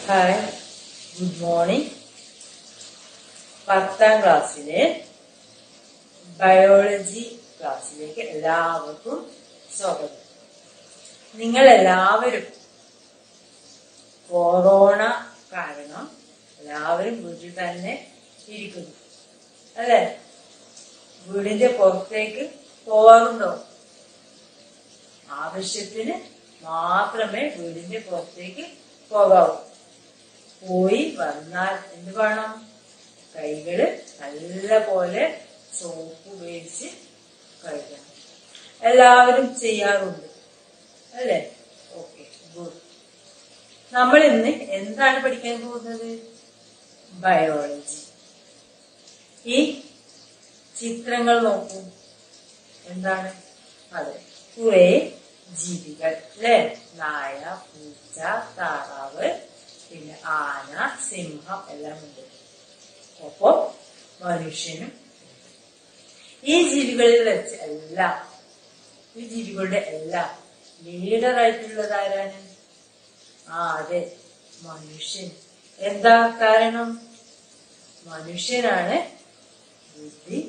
Hi good morning പത്താം ക്ലാസ്സിലെ biology ക്ലാസ്സിലേക്ക് എല്ലാവർക്കും സ്വാഗതം നിങ്ങൾ എല്ലാവരും കൊറോണ കാരണം എല്ലാവരും വീട്ടിൽ തന്നെ ഇരിക്കുന്നു അല്ലേ വീടിന്റെ പുറത്തേക്ക് പോവാറുണ്ടോ ആവശ്യത്തിന് മാത്രമേ വീടിന്റെ പുറത്തേക്ക് പോകാവൂ പോയി വന്നാൽ എന്ത് വേണം കൈകള് നല്ല പോലെ സോപ്പ് ഉപയോഗിച്ച് കഴുകണം എല്ലാവരും ചെയ്യാറുണ്ട് അല്ലേ ഓക്കെ ഗുഡ് നമ്മൾ ഇന്ന് എന്താണ് പഠിക്കാൻ പോകുന്നത് ബയോളജി ഈ ചിത്രങ്ങൾ നോക്കൂ എന്താണ് അതെ കുറെ ജീവികൾ അല്ലെ നായ പൂച്ച താറാവ് പിന്നെ ആന സിംഹം എല്ലാം ഉണ്ട് ഒപ്പം മനുഷ്യനും ഈ ജീവികളിൽ വെച്ച് എല്ലാം ഈ ജീവികളുടെ എല്ലാം ലീഡർ ആയിട്ടുള്ളത് ആരാണ് ആ അതെ മനുഷ്യൻ എന്താ കാരണം മനുഷ്യനാണ് ബുദ്ധി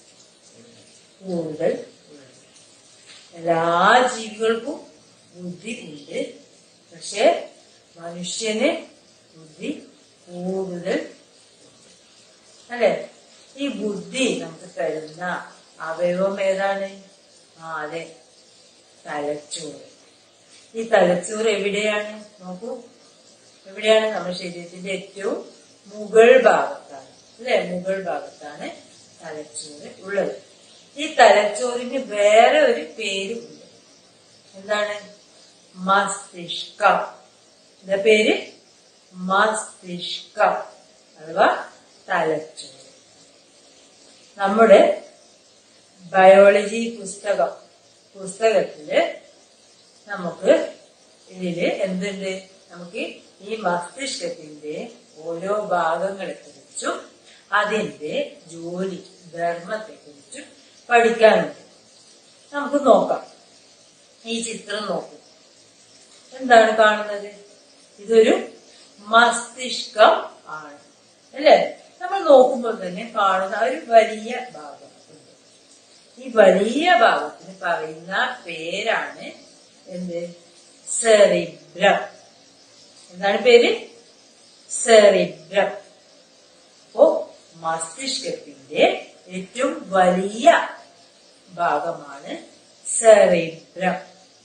കൂടുതൽ ഉള്ളത് എല്ലാ ജീവികൾക്കും ബുദ്ധി ഉണ്ട് പക്ഷെ മനുഷ്യന് ബുദ്ധി കൂടുതൽ ഉണ്ട്. അല്ലെ ഈ ബുദ്ധി നമുക്ക് തരുന്ന അവയവം ഏതാണ് ആ അതെ തലച്ചോറ് ഈ തലച്ചോറ് എവിടെയാണ് നോക്കൂ എവിടെയാണ് നമ്മുടെ ശരീരത്തിന്റെ ഏറ്റവും മുകൾ ഭാഗത്താണ് അല്ലെ മുകൾ ഭാഗത്താണ് തലച്ചോറ് ഉള്ളത് ഈ തലച്ചോറിന് വേറെ ഒരു പേര് ഉണ്ട് എന്താണ് മസ്തിഷ്കം എന്താ പേര് മസ്തിഷ്കം അഥവാ തലച്ചോറ് നമ്മുടെ ബയോളജി പുസ്തകം പുസ്തകത്തില് നമുക്ക് ഇതില് എന്തുണ്ട് നമുക്ക് ഈ മസ്തിഷ്കത്തിന്റെ ഓരോ ഭാഗങ്ങളെ കുറിച്ചും അതിന്റെ ജോലി ധർമ്മത്തെ കുറിച്ചും പഠിക്കാനുണ്ട് നമുക്ക് നോക്കാം ഈ ചിത്രം നോക്കൂ എന്താണ് കാണുന്നത് ഇതൊരു മസ്തിഷ്കം ആണ് അല്ലേ നമ്മൾ നോക്കുമ്പോൾ തന്നെ കാണുന്ന ഒരു വലിയ ഭാഗം ഉണ്ട് ഈ വലിയ ഭാഗത്തിന് പറയുന്ന പേരാണ് എന്ത് സെറിബ്രം എന്താണ് പേര് സെറിബ്രം അപ്പോ മസ്തിഷ്കത്തിന്റെ ഏറ്റവും വലിയ ഭാഗമാണ് സെറിബ്രം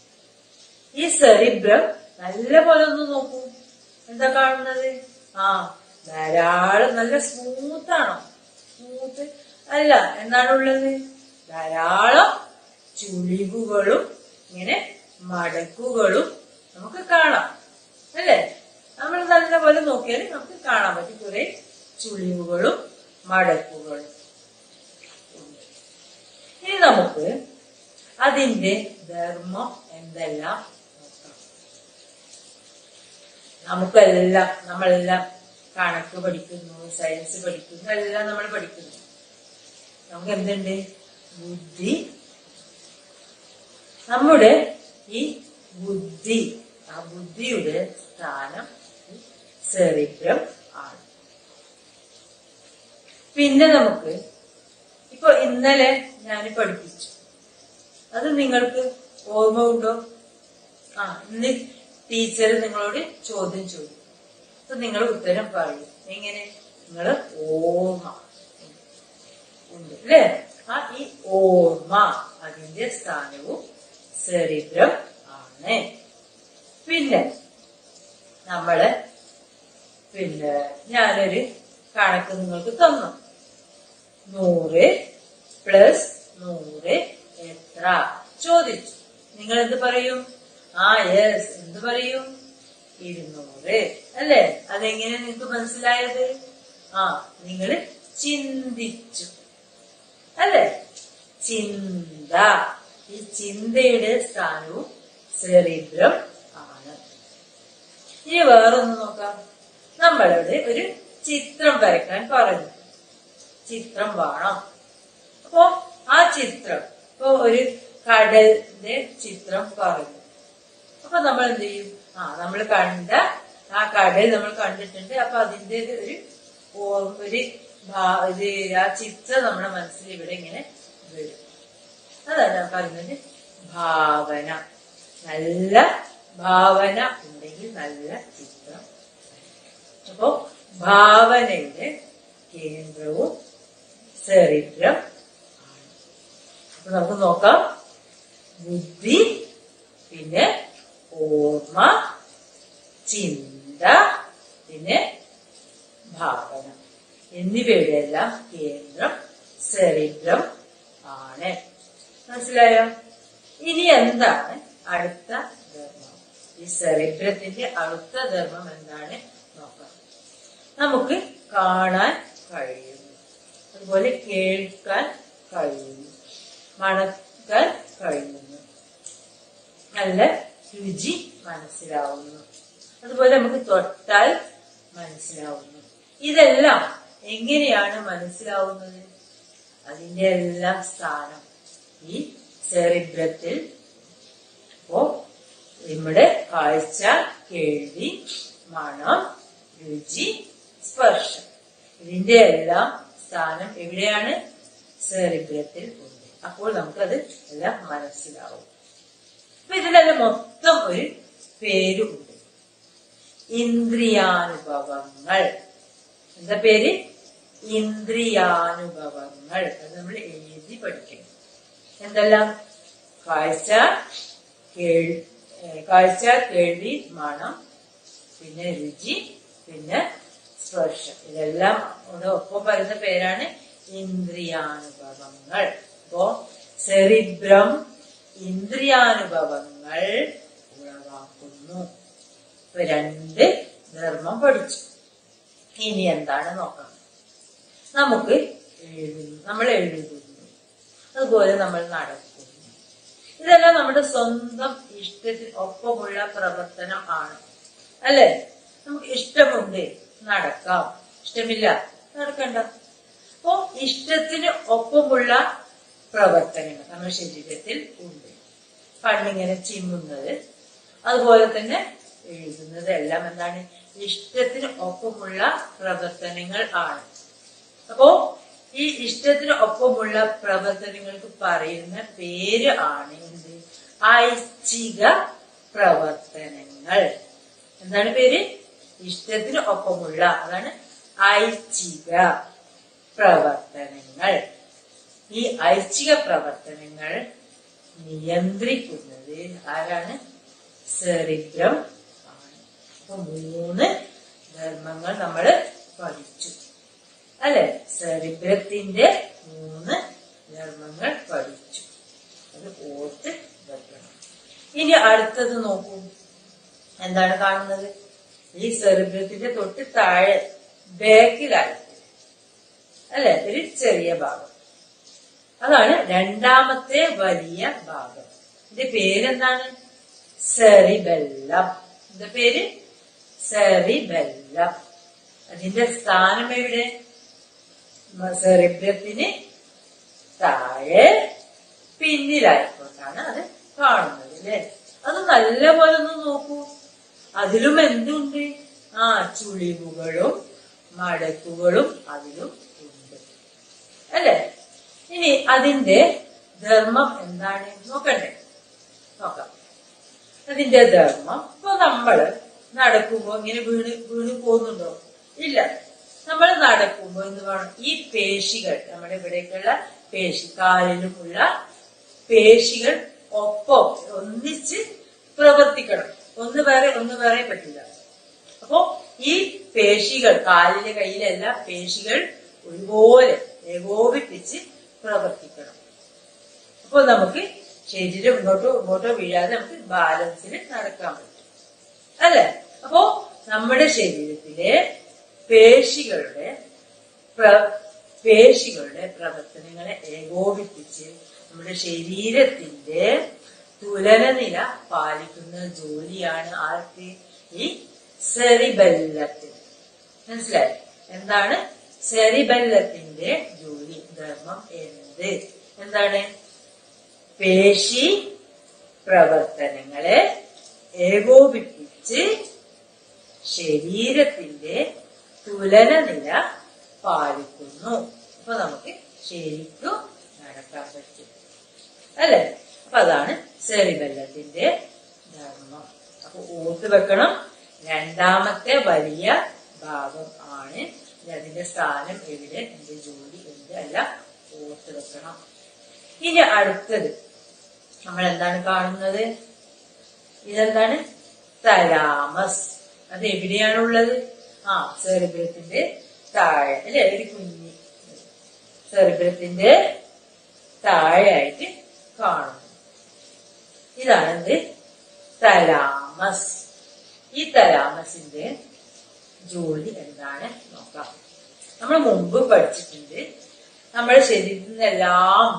ഈ സെറിബ്രം നല്ല പോലെ ഒന്ന് നോക്കൂ എന്താ കാണുന്നത് ആ ധാരാളം നല്ല സ്മൂത്ത് ആണോ സ്മൂത്ത് അല്ല എന്താണ് ഉള്ളത് ധാരാളം ചുളിവുകളും ഇങ്ങനെ മടക്കുകളും നമുക്ക് കാണാം അല്ലേ നമ്മൾ നല്ല പോലെ നോക്കിയാൽ നമുക്ക് കാണാൻ പറ്റും കുറെ ചുളിവുകളും മടക്കുകളും ഉണ്ട്. ഇനി നമുക്ക് അതിന്റെ ധർമ്മം എന്തെല്ലാം നോക്കാം നമുക്കെല്ലാം നമ്മളെല്ലാം കണക്ക് പഠിക്കുന്നു സയൻസ് പഠിക്കുന്നു എല്ലാം നമ്മൾ പഠിക്കുന്നു നമുക്ക് എന്തുണ്ട് ബുദ്ധി നമ്മുടെ ഈ ബുദ്ധി ആ ബുദ്ധിയുടെ സ്ഥാനം സെറിബ്രം ആണ് പിന്നെ നമുക്ക് ഇപ്പൊ ഇന്നലെ ഞാൻ പഠിപ്പിച്ചു അത് നിങ്ങൾക്ക് ഓർമ്മ ഉണ്ടോ ആ ഇന്ന് ടീച്ചർ നിങ്ങളോട് ചോദ്യം ചോദിക്കും അപ്പൊ നിങ്ങൾ ഉത്തരം പറയും എങ്ങനെ നിങ്ങൾ ഓർമ്മ ഉണ്ട് അല്ലേ ആ ഈ ഓർമ്മ അതിന്റെ സ്ഥാനവും സെറിബ്രം ആണ് പിന്നെ നമ്മള് പിന്നെ ഞാനൊരു കണക്ക് നിങ്ങൾക്ക് തന്നു നൂറ് പ്ലസ് നൂറ് എത്ര ചോദിച്ചു നിങ്ങൾ എന്ത് പറയും ആ യെസ് എന്ത് പറയും ഇരുന്നൂറ് അല്ലേ അതെങ്ങനെ നിങ്ങൾക്ക് മനസ്സിലായത് ആ നിങ്ങൾ ചിന്തിച്ചു അല്ലേ ചിന്ത ഈ ചിന്തയുടെ സ്ഥാനവും സെറിബ്രം ആണ് ഇനി വേറൊന്ന് നോക്കാം നമ്മളോട് ഒരു ചിത്രം വരയ്ക്കാൻ പറഞ്ഞു ചിത്രം വേണം അപ്പോ ആ ചിത്രം ഇപ്പൊ ഒരു കടലിന്റെ ചിത്രം പറഞ്ഞു അപ്പൊ നമ്മൾ എന്ത് ചെയ്യും ആ നമ്മൾ കണ്ട ആ കടയിൽ നമ്മൾ കണ്ടിട്ടുണ്ട് അപ്പൊ അതിന്റെ ഒരു ഓ- ഒരു ഭാ- ഇത് ആ ചിത്രം നമ്മുടെ മനസ്സിൽ ഇവിടെ ഇങ്ങനെ വരും അതാണ് ഞാൻ പറയുന്നത് ഭാവന നല്ല ഭാവന ഉണ്ടെങ്കിൽ നല്ല ചിത്രം അപ്പോ ഭാവനയുടെ കേന്ദ്രവും സെറിബ്രം ആണ് അപ്പൊ നമുക്ക് നോക്കാം ബുദ്ധി പിന്നെ ഓർമ്മ ചിന്ത പിന്നെ ഭാവന എന്നിവയുടെ എല്ലാം കേന്ദ്രം സെറിബ്രം ആണ് മനസ്സിലായോ ഇനി എന്താണ് അടുത്ത ധർമ്മം ഈ സെറിബ്രത്തിന്റെ അടുത്ത ധർമ്മം എന്താണ് നോക്കാം നമുക്ക് കാണാൻ കഴിയുന്നു അതുപോലെ കേൾക്കാൻ കഴിയുന്നു മണക്കാൻ കഴിയുന്നു നല്ല രുചി മനസ്സിലാവുന്നു അതുപോലെ നമുക്ക് തൊട്ടാൽ മനസ്സിലാവുന്നു ഇതെല്ലാം എങ്ങനെയാണ് മനസ്സിലാവുന്നത് അതിന്റെ എല്ലാം സ്ഥാനം ഈ സെറിബ്രത്തിൽ അപ്പോ നമ്മുടെ കാഴ്ച കേൾവി മണം രുചി സ്പർശം ഇതിന്റെ എല്ലാം സ്ഥാനം എവിടെയാണ് സെറിബ്രത്തിൽ ഉണ്ട് അപ്പോൾ നമുക്കത് എല്ലാം മനസ്സിലാവും അപ്പൊ ഇതിനെല്ലാം മൊത്തം ഒരു പേരുണ്ട് ഇന്ദ്രിയാനുഭവങ്ങൾ എന്താ പേര് ഇന്ദ്രിയാനുഭവങ്ങൾ അത് നമ്മൾ എഴുതി പഠിക്കണം എന്തെല്ലാം കാഴ്ച കേൾ ഏഹ് കാഴ്ച കേൾവി മണം പിന്നെ രുചി പിന്നെ സ്പർശം ഇതെല്ലാം കൂടെ ഒപ്പം പറയുന്ന പേരാണ് ഇന്ദ്രിയാനുഭവങ്ങൾ അപ്പോ സെറിബ്രം ഇന്ദ്രിയാനുഭവങ്ങൾ ഉളവാക്കുന്നു ഇപ്പൊ രണ്ട് ധർമ്മം പഠിച്ചു ഇനി എന്താണ് നോക്കാം നമുക്ക് എഴുതുന്നു നമ്മൾ എഴുതുന്നു അതുപോലെ നമ്മൾ നടക്കുന്നു ഇതെല്ലാം നമ്മുടെ സ്വന്തം ഇഷ്ടത്തിന് ഒപ്പമുള്ള പ്രവർത്തനം ആണ് അല്ലെ നമുക്ക് ഇഷ്ടമുണ്ട് നടക്കാം ഇഷ്ടമില്ല നടക്കണ്ട അപ്പോ ഇഷ്ടത്തിന് ഒപ്പമുള്ള പ്രവർത്തനങ്ങൾ നമ്മുടെ ശരീരത്തിൽ ഉണ്ട് കണ്ണിങ്ങനെ ചിമ്മുന്നത് അതുപോലെ തന്നെ എഴുതുന്നത് എല്ലാം എന്താണ് ഇഷ്ടത്തിന് ഒപ്പമുള്ള പ്രവർത്തനങ്ങൾ ആണ് അപ്പോ ഈ ഇഷ്ടത്തിന് ഒപ്പമുള്ള പ്രവർത്തനങ്ങൾക്ക് പറയുന്ന പേര് ആണ് എന്ത് ഐച്ഛിക പ്രവർത്തനങ്ങൾ എന്താണ് പേര് ഇഷ്ടത്തിന് ഒപ്പമുള്ള അതാണ് ഐച്ഛിക പ്രവർത്തനങ്ങൾ ഈ ഐച്ഛിക പ്രവർത്തനങ്ങൾ നിയന്ത്രിക്കുന്നത് ആരാണ് സെറിബ്രം ആണ് അപ്പൊ മൂന്ന് ധർമ്മങ്ങൾ നമ്മൾ പഠിച്ചു അല്ലെ സെറിബ്രത്തിന്റെ മൂന്ന് ധർമ്മങ്ങൾ പഠിച്ചു അത് ഓർത്ത് വെക്കണം ഇനി അടുത്തത് നോക്കൂ എന്താണ് കാണുന്നത് ഈ സെറിബ്രത്തിന്റെ തൊട്ട് താഴെ ബാക്കിലായിട്ട് അല്ലെ ഒരു ചെറിയ ഭാഗം അതാണ് രണ്ടാമത്തെ വലിയ ഭാഗം ഇതിന്റെ പേരെന്താണ് സെറിബെല്ലം ഇതിന്റെ പേര് സെറിബെല്ലം അതിന്റെ സ്ഥാനം എവിടെ സെറിബ്രത്തിന് താഴെ പിന്നിലായിക്കൊണ്ടാണ് അത് കാണുന്നത് അല്ലെ അത് നല്ലപോലെ ഒന്ന് നോക്കൂ അതിലും എന്തുണ്ട് ആ ചുളിവുകളും മടക്കുകളും അതിലും ഉണ്ട് അല്ലെ ഇനി അതിന്റെ ധർമ്മം എന്താണ് നോക്കണ്ടേ നോക്കാം അതിന്റെ ധർമ്മം ഇപ്പൊ നമ്മള് നടക്കുമ്പോ ഇങ്ങനെ വീണ് വീണ് പോകുന്നുണ്ടോ ഇല്ല നമ്മൾ നടക്കുമ്പോ എന്ത് വേണം ഈ പേശികൾ നമ്മുടെ ഇവിടേക്കുള്ള പേശി കാലിലുമുള്ള പേശികൾ ഒപ്പം ഒന്നിച്ച് പ്രവർത്തിക്കണം ഒന്ന് വേറെ ഒന്ന് വേറെ പറ്റില്ല അപ്പോ ഈ പേശികൾ കാലിലെ കയ്യിലെല്ലാം പേശികൾ ഒരുപോലെ ഏകോപിപ്പിച്ച് പ്രവർത്തിക്കണം അപ്പൊ നമുക്ക് ശരീരം ഇങ്ങോട്ടോ ഇങ്ങോട്ടോ വീഴാതെ നമുക്ക് ബാലൻസിൽ നടക്കാൻ പറ്റും അല്ലെ അപ്പോ നമ്മുടെ ശരീരത്തിലെ പേശികളുടെ പ്ര- പേശികളുടെ പ്രവർത്തനങ്ങളെ ഏകോപിപ്പിച്ച് നമ്മുടെ ശരീരത്തിന്റെ തുലനനില പാലിക്കുന്ന ജോലിയാണ് ആർക്ക് ഈ സെറിബെല്ലത്തിന് മനസ്സിലായി എന്താണ് സെറിബെല്ലത്തിന്റെ ജോലി ധർമ്മം എന്നത് എന്താണ് പേശി പ്രവർത്തനങ്ങളെ ഏകോപിപ്പിച്ച് ശരീരത്തിന്റെ തുലന നില പാലിക്കുന്നു അപ്പൊ നമുക്ക് ശരിക്കും നടക്കാൻ പറ്റും അല്ലെ അപ്പൊ അതാണ് സെറിബെല്ലത്തിന്റെ ധർമ്മം അപ്പൊ ഓർത്ത് വെക്കണം രണ്ടാമത്തെ വലിയ ഭാഗം ആണ് ഇനി അതിന്റെ സ്ഥാനം എവിടെ എന്റെ ജോലി എന്ത് എല്ലാം ഓർത്ത് വെക്കണം ഇനി അടുത്തത് നമ്മൾ എന്താണ് കാണുന്നത് ഇതെന്താണ് തലാമസ് അത് എവിടെയാണുള്ളത് ആ സെറിബ്രത്തിന്റെ താഴെ അല്ലെ ഒരു കുഞ്ഞി സെറിബ്രത്തിന്റെ താഴെയായിട്ട് കാണുന്നു ഇതാണെന്ത് തലാമസ് ഈ തലാമസിന്റെ ജോലി എന്താണ് നോക്കാം നമ്മൾ മുമ്പ് പഠിച്ചിട്ടുണ്ട് നമ്മുടെ ശരീരത്തിൽ നിന്നെല്ലാം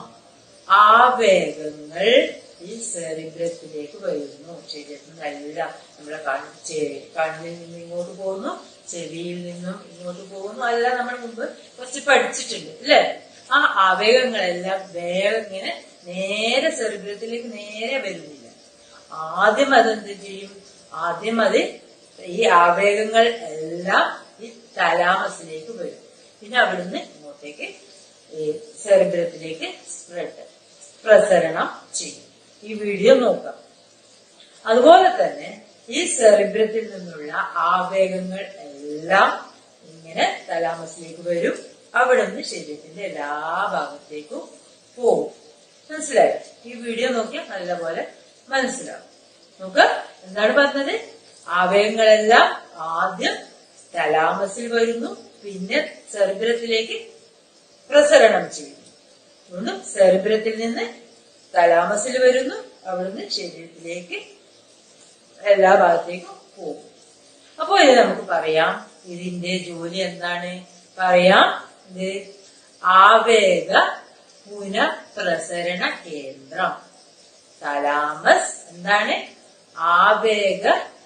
ആവേഗങ്ങൾ ഈ സെറിബ്രത്തിലേക്ക് വരുന്നു ശരീരത്തിൽ നിന്നെല്ലാം നമ്മളെ കണ്ണ് ചെ- കണ്ണിൽ നിന്ന് ഇങ്ങോട്ട് പോകുന്നു ചെവിയിൽ നിന്നും ഇങ്ങോട്ട് പോകുന്നു എല്ലാം നമ്മൾ മുമ്പ് കുറച്ച് പഠിച്ചിട്ടുണ്ട് അല്ലേ ആ ആവേഗങ്ങളെല്ലാം വേഗം ഇങ്ങനെ നേരെ സെറിബ്രത്തിലേക്ക് നേരെ വരുന്നില്ല ആദ്യം അതെന്ത് ചെയ്യും ആദ്യം അത് ഈ ആവേഗങ്ങൾ എല്ലാം ഈ തലാമസിലേക്ക് വരും പിന്നെ അവിടുന്ന് ഇങ്ങോട്ടേക്ക് ഈ സെറിബ്രത്തിലേക്ക് സ്പ്രെഡ് പ്രസരണം ചെയ്യും ഈ വീഡിയോ നോക്കാം അതുപോലെ തന്നെ ഈ സെറിബ്രത്തിൽ നിന്നുള്ള ആവേഗങ്ങൾ എല്ലാം ഇങ്ങനെ തലാമസിലേക്ക് വരും അവിടെ നിന്ന് ശരീരത്തിന്റെ എല്ലാ ഭാഗത്തേക്കും പോകും മനസ്സിലായോ ഈ വീഡിയോ നോക്കിയാൽ നല്ലപോലെ മനസ്സിലാവും നോക്ക് എന്താണ് പറഞ്ഞത് ആവേഗങ്ങളെല്ലാം ആദ്യം തലാമസിൽ വരുന്നു പിന്നെ സെറിബ്രത്തിലേക്ക് പ്രസരണം ചെയ്യുന്നു വീണ്ടും സെറിബ്രത്തിൽ നിന്ന് തലാമസിൽ വരുന്നു അവിടുന്ന് ശരീരത്തിലേക്ക് എല്ലാ ഭാഗത്തേക്കും പോകും അപ്പോ ഇത് നമുക്ക് പറയാം ഇതിന്റെ ജോലി എന്താണ് പറയാം ഇത് ആവേഗ പുനഃപ്രസരണ കേന്ദ്രം തലാമസ് എന്താണ് ആവേഗ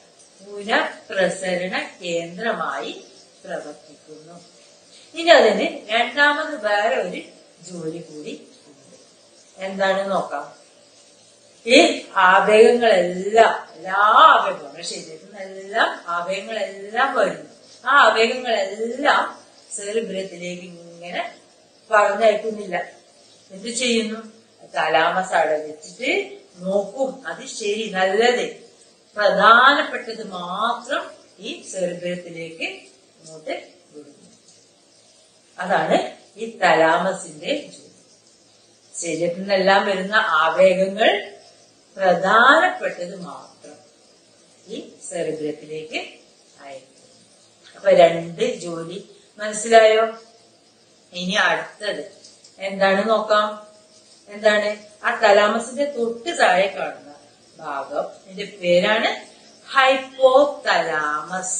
പുനഃപ്രസരണ കേന്ദ്രമായി പ്രവർത്തിക്കുന്നു ഇനി അതിന് രണ്ടാമത് വേറെ ഒരു ജോലി കൂടി ഉണ്ട് എന്താണ് നോക്കാം ഈ ആവേഗങ്ങളെല്ലാം എല്ലാ ആവേഗവും നമ്മുടെ ശരീരത്തിൽ നിന്നെല്ലാം ആവേഗങ്ങളെല്ലാം വരുന്നു ആ ആവേഗങ്ങളെല്ലാം സെറിബ്രത്തിലേക്ക് ഇങ്ങനെ പറഞ്ഞയക്കുന്നില്ല എന്ത് ചെയ്യുന്നു തലാമസ് അവിടെ വെച്ചിട്ട് നോക്കും അത് ശരി നല്ലത് പ്രധാനപ്പെട്ടത് മാത്രം ഈ സെറിബ്രത്തിലേക്ക് ഇങ്ങോട്ട് വിടുന്നു അതാണ് ഈ തലാമസിന്റെ ജോലി ശരീരത്തിൽ നിന്നെല്ലാം വരുന്ന ആവേഗങ്ങൾ പ്രധാനപ്പെട്ടത് മാത്രം ഈ സെറിബ്രത്തിലേക്ക് അയക്കും അപ്പൊ രണ്ട് ജോലി മനസ്സിലായോ ഇനി അടുത്തത് എന്താണ് നോക്കാം എന്താണ് ആ തലാമസിന്റെ തൊട്ട് താഴെ കാണുന്ന ഭാഗം ഇതിന്റെ പേരാണ് ഹൈപ്പോ തലാമസ്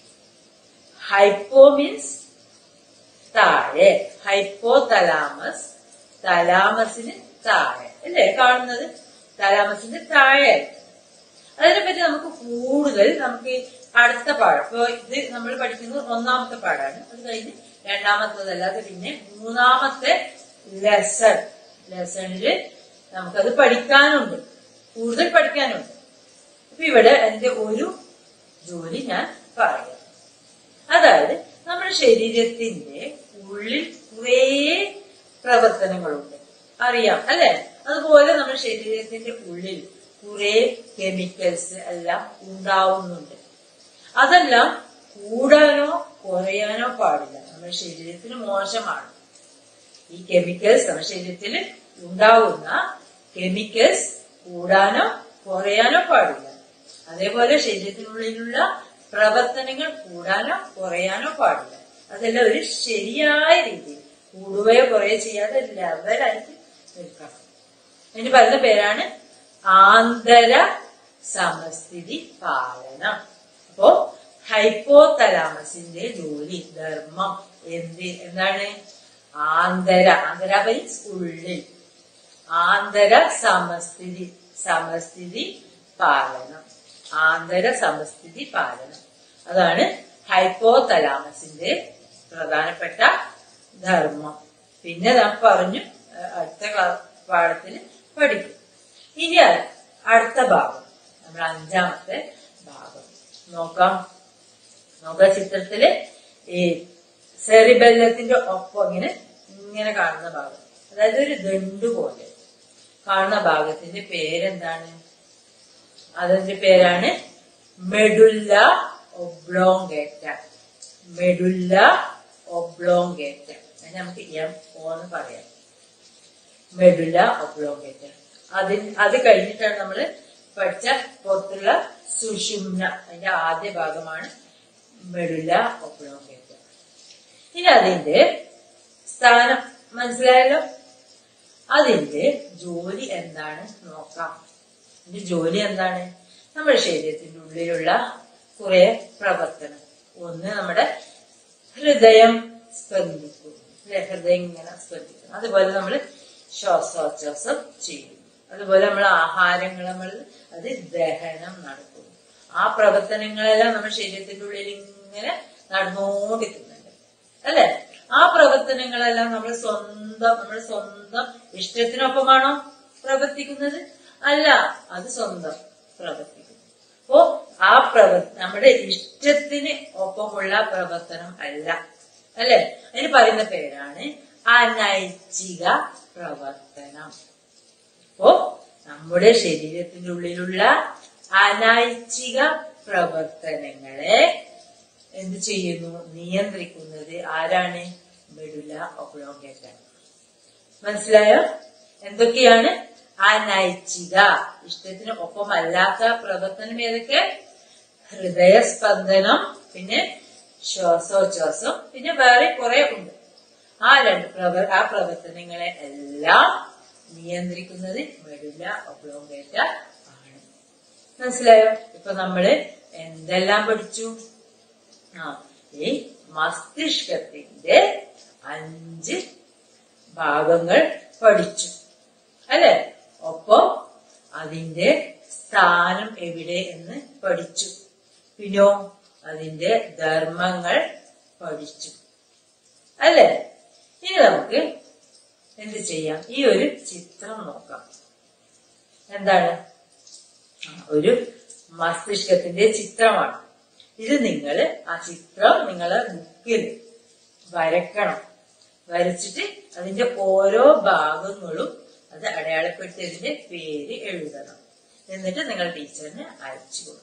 ഹൈപ്പോ മീൻസ് താഴെ ഹൈപ്പോ തലാമസ് തലാമസിന് താഴെ അല്ലേ കാണുന്നത് തലാമസിന്റെ താഴെ അതിനെപ്പറ്റി നമുക്ക് കൂടുതൽ നമുക്ക് ഈ അടുത്ത പാഠം ഇപ്പൊ ഇത് നമ്മൾ പഠിക്കുന്നത് ഒന്നാമത്തെ പാഠാണ് അത് കഴിഞ്ഞ് രണ്ടാമത്തതല്ലാതെ പിന്നെ മൂന്നാമത്തെ ലെസൺ ലെസണില് നമുക്കത് പഠിക്കാനുണ്ട് കൂടുതൽ പഠിക്കാനുണ്ട് അപ്പൊ ഇവിടെ എന്റെ ഒരു ജോലി ഞാൻ പറയാം അതായത് നമ്മുടെ ശരീരത്തിന്റെ ഉള്ളിൽ കുറേ പ്രവർത്തനങ്ങളുണ്ട് അറിയാം അല്ലെ അതുപോലെ നമ്മുടെ ശരീരത്തിന്റെ ഉള്ളിൽ കുറെ കെമിക്കൽസ് എല്ലാം ഉണ്ടാവുന്നുണ്ട് അതെല്ലാം കൂടാനോ കുറയാനോ പാടില്ല നമ്മുടെ ശരീരത്തിന് മോശമാണ് ഈ കെമിക്കൽസ് നമ്മുടെ ശരീരത്തിൽ ഉണ്ടാവുന്ന കെമിക്കൽസ് കൂടാനോ കുറയാനോ പാടില്ല അതേപോലെ ശരീരത്തിനുള്ളിലുള്ള പ്രവർത്തനങ്ങൾ കൂടാനോ കുറയാനോ പാടില്ല അതെല്ലാം ഒരു ശരിയായ രീതിയിൽ കൂടുകയോ കുറയോ ചെയ്യാതെ ലെവലായിട്ട് നിൽക്കണം അതിന് പറയുന്ന പേരാണ് ആന്തര സമസ്ഥിതി പാലനം അപ്പോ ഹൈപ്പോ തലാമസിന്റെ ജോലി ധർമ്മം എന്ത് എന്താണ് ആന്തര ആന്തര മീൻസ് ഉള്ളിൽ ആന്തര സമസ്ഥിതി സമസ്ഥിതി പാലനം ആന്തര സമസ്ഥിതി പാലനം അതാണ് ഹൈപ്പോ തലാമസിന്റെ പ്രധാനപ്പെട്ട ധർമ്മം പിന്നെ നാം പറഞ്ഞു അഹ് അടുത്ത ക്ലാ- പാഠത്തിൽ പഠിക്കും ഇനി അ- അടുത്ത ഭാഗം നമ്മുടെ അഞ്ചാമത്തെ ഭാഗം നോക്കാം നോക്കുക ചിത്രത്തില് ഈ സെറിബെല്ലത്തിന്റെ ഒപ്പം ഇങ്ങനെ ഇങ്ങനെ കാണുന്ന ഭാഗം അതായത് ഒരു ദണ്ട് പോലെ കാണുന്ന ഭാഗത്തിന്റെ പേരെന്താണ് അതിന്റെ പേരാണ് മെഡുല്ല ഒബ്ലോങ്കേറ്റ മെഡുല്ല ഒബ്ലോങ്കേറ്റ അതിന് നമുക്ക് എം ഒ എന്ന് പറയാം മെഡുല ഒബ്ലോങ്കേറ്റ അതിന് അത് കഴിഞ്ഞിട്ടാണ് നമ്മൾ പഠിച്ച പുറത്തുള്ള സുഷുമ്ന അതിന്റെ ആദ്യ ഭാഗമാണ് മെഡുല ഒബ്ലോങ്കേറ്റ ഇനി അതിന്റെ സ്ഥാനം മനസ്സിലായല്ലോ അതിന്റെ ജോലി എന്താണ് നോക്കാം ഇതിന്റെ ജോലി എന്താണ് നമ്മുടെ ശരീരത്തിന്റെ ഉള്ളിലുള്ള കുറെ പ്രവർത്തനം ഒന്ന് നമ്മുടെ ഹൃദയം സ്പന്ദിക്കും അല്ലെ ഹൃദയം ഇങ്ങനെ സ്പന്ദിക്കും അതുപോലെ നമ്മൾ ശ്വാസോച്ഛ്വാസം ചെയ്യും അതുപോലെ നമ്മൾ ആഹാരങ്ങൾ നമ്മൾ അത് ദഹനം നടക്കും ആ പ്രവർത്തനങ്ങളെല്ലാം നമ്മുടെ ശരീരത്തിന്റെ ഉള്ളിൽ ഇങ്ങനെ നടന്നുകൊണ്ടിരിക്കുന്നുണ്ട് അല്ലെ ആ പ്രവർത്തനങ്ങളെല്ലാം നമ്മൾ സ്വന്തം നമ്മൾ സ്വന്തം ഇഷ്ടത്തിനൊപ്പമാണോ പ്രവർത്തിക്കുന്നത് അല്ല അത് സ്വന്തം പ്രവർത്തിക്കുന്നു അപ്പോ ആ പ്രവ നമ്മുടെ ഇഷ്ടത്തിന് ഒപ്പമുള്ള പ്രവർത്തനം അല്ല അല്ലെ അതിന് പറയുന്ന പേരാണ് അനൈച്ഛിക പ്രവർത്തനം അപ്പോ നമ്മുടെ ശരീരത്തിന്റെ ഉള്ളിലുള്ള അനൈച്ഛിക പ്രവർത്തനങ്ങളെ എന്ത് ചെയ്യുന്നു നിയന്ത്രിക്കുന്നത് ആരാണ് മെഡുല ഒബ്ലോങ്കേറ്റ മനസ്സിലായോ എന്തൊക്കെയാണ് അനൈച്ഛിക ഇഷ്ടത്തിന് ഒപ്പമല്ലാത്ത പ്രവർത്തനം ഏതൊക്കെ ഹൃദയസ്പന്ദനം പിന്നെ ശ്വാസോച്ഛ്വാസം പിന്നെ വേറെ കുറെ ഉണ്ട് ആ രണ്ട് പ്രവ ആ പ്രവർത്തനങ്ങളെ എല്ലാം നിയന്ത്രിക്കുന്നത് മെഡുല ഒബ്ലോങ്കേറ്റ ആണ് മനസ്സിലായോ ഇപ്പൊ നമ്മള് എന്തെല്ലാം പഠിച്ചു ആ ഈ മസ്തിഷ്കത്തിന്റെ അഞ്ച് ഭാഗങ്ങൾ പഠിച്ചു അല്ലെ ഒപ്പം അതിന്റെ സ്ഥാനം എവിടെ എന്ന് പഠിച്ചു പിന്നോ അതിന്റെ ധർമ്മങ്ങൾ പഠിച്ചു അല്ലെ ഇനി നമുക്ക് എന്ത് ചെയ്യാം ഈ ഒരു ചിത്രം നോക്കാം എന്താണ് ആ, ഒരു മസ്തിഷ്കത്തിന്റെ ചിത്രമാണ് ഇത് നിങ്ങൾ ആ ചിത്രം നിങ്ങളെ ബുക്കിൽ വരക്കണം വരച്ചിട്ട് അതിന്റെ ഓരോ ഭാഗങ്ങളും അത് അടയാളപ്പെടുത്തി അതിന്റെ പേര് എഴുതണം എന്നിട്ട് നിങ്ങൾ ടീച്ചറിന് അയച്ചു കൊടുക്കും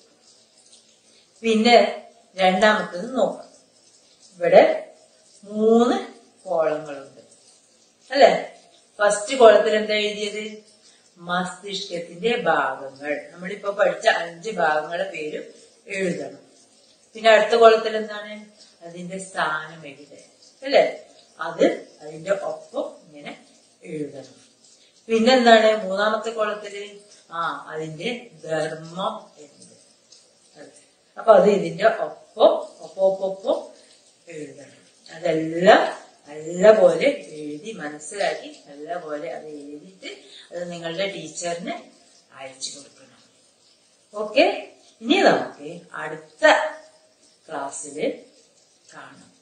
പിന്നെ രണ്ടാമത്തത് നോക്കാം ഇവിടെ മൂന്ന് കോളങ്ങളുണ്ട് അല്ലെ ഫസ്റ്റ് കോളത്തിൽ എന്താ എഴുതിയത് മസ്തിഷ്കത്തിന്റെ ഭാഗങ്ങൾ നമ്മളിപ്പോ പഠിച്ച അഞ്ച് ഭാഗങ്ങളുടെ പേരും എഴുതണം പിന്നെ അടുത്ത കോളത്തിൽ എന്താണ് അതിന്റെ സ്ഥാനം എഴുത അല്ലെ അത് അതിന്റെ ഒപ്പം ഇങ്ങനെ എഴുതണം പിന്നെന്താണ് മൂന്നാമത്തെ കോളത്തില് ആ അതിന്റെ ധർമ്മം എന്നത് അതെ. അപ്പൊ അത് ഇതിന്റെ ഒപ്പം ഒപ്പൊപ്പൊപ്പം എഴുതണം അതെല്ലാം നല്ലപോലെ എഴുതി മനസ്സിലാക്കി നല്ലപോലെ അത് എഴുതിയിട്ട് അത് നിങ്ങളുടെ ടീച്ചറിന് അയച്ചു കൊടുക്കണം ഓക്കെ ഇനി നമുക്ക് അടുത്ത ക്ലാസ്സിൽ കാണാം